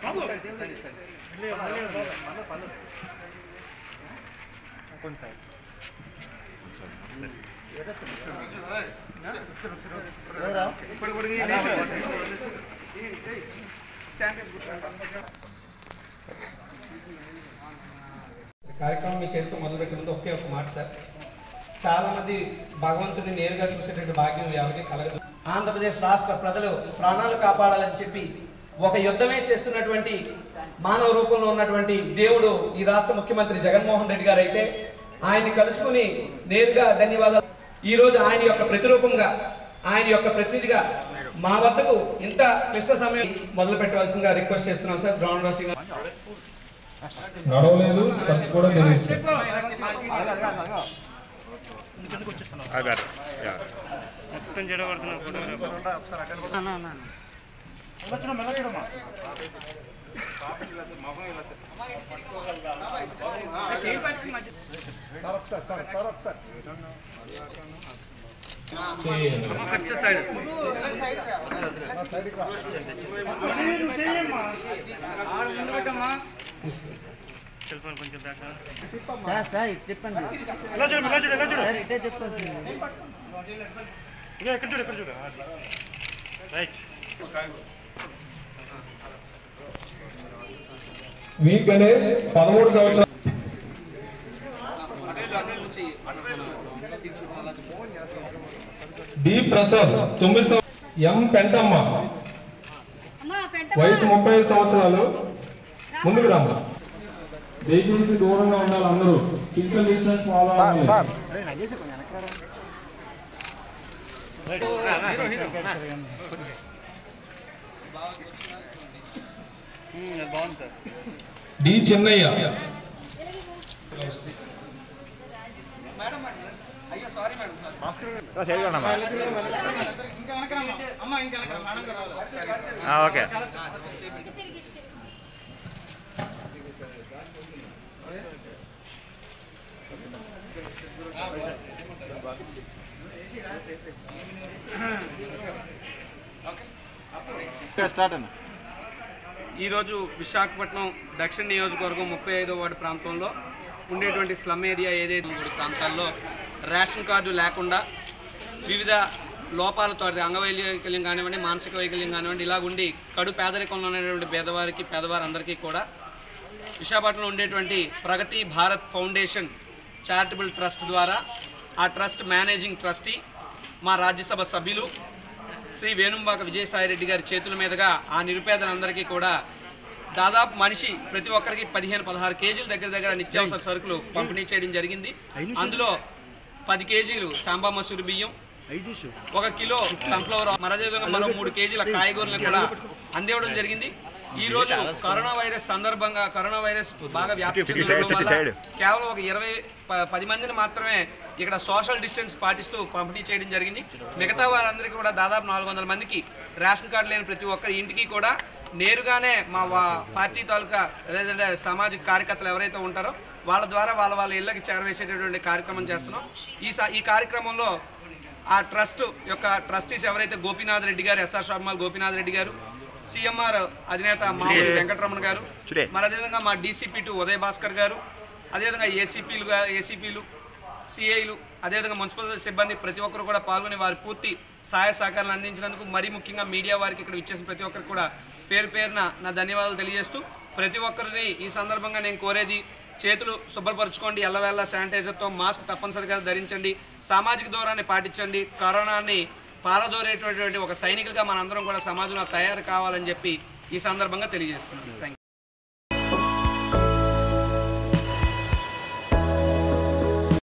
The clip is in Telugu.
కార్యక్రమం మీ చేతితో మొదలుపెట్టే ముందు ఒకే ఒక మాట సార్ చాలా మంది భగవంతుడిని నేరుగా చూసేటువంటి భాగ్యం ఎవరికి కలగదు ఆంధ్రప్రదేశ్ రాష్ట్ర ప్రజలు ప్రాణాలు కాపాడాలని చెప్పి ఒక యుద్ధమే చేస్తున్నటువంటి మానవ రూపంలో ఉన్నటువంటి దేవుడు ఈ రాష్ట్ర ముఖ్యమంత్రి జగన్మోహన్ రెడ్డి గారు అయితే ఆయన్ని కలుసుకుని నేరుగా ధన్యవాదాలు ఈ రోజు ఆయన యొక్క ప్రతిరూపంగా ఆయన యొక్క ప్రతినిధిగా మా వద్దకు ఇంత క్లిష్ట సమయం మొదలు పెట్టవలసిందిగా రిక్వెస్ట్ చేస్తున్నాను సార్ గ్రౌండ్ వాషింగ్ నడవలేదు స్పర్శ కూడా తెలియదు sir I got it. Yeah. మొత్తం చెడగొడుతున్నారు ఫోటోగ్రాఫర్ చేయండి సెల్ఫోన్ కొంచెం దాకా సార్ సార్ ఇటు తిప్పండి ఇలా చూడు ఇలా చూడు ఇలా చూడు సార్ ఇటే తిప్పండి ఇంకా ఎక్కడ చూడు ఎక్కడ చూడు రైట్ వి గణేష్ పదమూడు సంవత్సరాలు డి ప్రసాద్ తొమ్మిది సంవ- ఎం పెంటమ్మ వయసు ముప్పై ఐదు సంవత్సరాలు ముందుకు రామ్మ దయచేసి దూరంగా ఉండాలి అందరూ ఫిజికల్ డిస్టెన్స్ ఫాలో అవ్వాలి బాగుంది sir D Chinnaiah Ah, okay. ఈరోజు విశాఖపట్నం దక్షిణ నియోజకవర్గం ముప్పై ఐదో వార్డు ప్రాంతంలో ఉండేటువంటి స్లమ్ ఏరియా ఏదైతే మూడు ప్రాంతాల్లో రేషన్ కార్డు లేకుండా వివిధ లోపాలతో అది అంగవైకల్యం కానివ్వండి మానసిక వైకల్యం కానివ్వండి ఇలాగుండి కడు పేదరికంలో ఉన్నటువంటి పేదవారికి పేదవారందరికీ కూడా విశాఖపట్నంలో ఉండేటువంటి Pragathi Bharat foundation charitable trust ద్వారా ఆ ట్రస్ట్ మేనేజింగ్ ట్రస్టీ మా రాజ్యసభ సభ్యులు శ్రీ వేణుంబాక విజయసాయిరెడ్డి గారి చేతుల మీదుగా ఆ నిరుపేదలందరికీ కూడా దాదాపు మనిషి ప్రతి ఒక్కరికి పదిహేను పదహారు కేజీల దగ్గర దగ్గర నిత్యావసర సరుకులు పంపిణీ చేయడం జరిగింది అందులో పది కేజీలు సాంబా మసూరి బియ్యం ఒక కిలో సన్ఫ్లవర్ మరదేవిధంగా మరో మూడు కేజీల కాయగూరలను కూడా అందివ్వడం జరిగింది ఈ రోజు కరోనా వైరస్ సందర్భంగా కరోనా వైరస్ బాగా వ్యాప్తి చుట్టి చెందడం సైడ్, చుట్టి వల్ల సైడ్. కేవలం ఒక ఇరవై ప- పది మందిని మాత్రమే ఇక్కడ సోషల్ డిస్టెన్స్ పాటిస్తూ పంపిణీ చేయడం జరిగింది మిగతా వారందరికీ కూడా దాదాపు నాలుగు వందల మందికి రేషన్ కార్డు లేని ప్రతి ఒక్కరి ఇంటికి కూడా నేరుగానే మా వా- పార్టీ తాలూకా లేదంటే సామాజిక కార్యకర్తలు ఎవరైతే ఉంటారో వాళ్ళ ద్వారా వాళ్ళ వాళ్ళ ఇళ్ళకి చేరవేసేటటువంటి కార్యక్రమం చేస్తున్నాం ఈ సా- ఈ కార్యక్రమంలో ఆ ట్రస్ట్ యొక్క ట్రస్టీస్ ఎవరైతే గోపీనాథ్ రెడ్డి గారు ఎస్ఆర్ శర్మ గోపీనాథ్ రెడ్డి గారు సిఎంఆర్ అధినేత మామూలు వెంకటరమణ గారు చుడే. మరి అదేవిధంగా మా డీసీపీ టు ఉదయ్ భాస్కర్ గారు అదేవిధంగా ఏసీపీలు ఏసీపీలు సిఐలు అదేవిధంగా మున్సిపల్ సిబ్బంది ప్రతి ఒక్కరు కూడా పాల్గొని వారి పూర్తి సహాయ సహకారాలు అందించినందుకు మరీ ముఖ్యంగా మీడియా వారికి ఇక్కడ ఇచ్చేసిన ప్రతి ఒక్కరికి కూడా పేరు పేరున నా ధన్యవాదాలు తెలియజేస్తూ ప్రతి ఒక్కరిని ఈ సందర్భంగా నేను కోరేది చేతులు శుభ్రపరచుకోండి ఎల్లవేళ శానిటైజర్తో మాస్క్ తప్పనిసరిగా ధరించండి సామాజిక దూరాన్ని పాటించండి కరోనాని పారదోరేటటువంటి ఒక సైనికులుగా మనందరం కూడా సమాజంలో తయారు కావాలని చెప్పి ఈ సందర్భంగా తెలియజేస్తున్నాను థ్యాంక్ యూ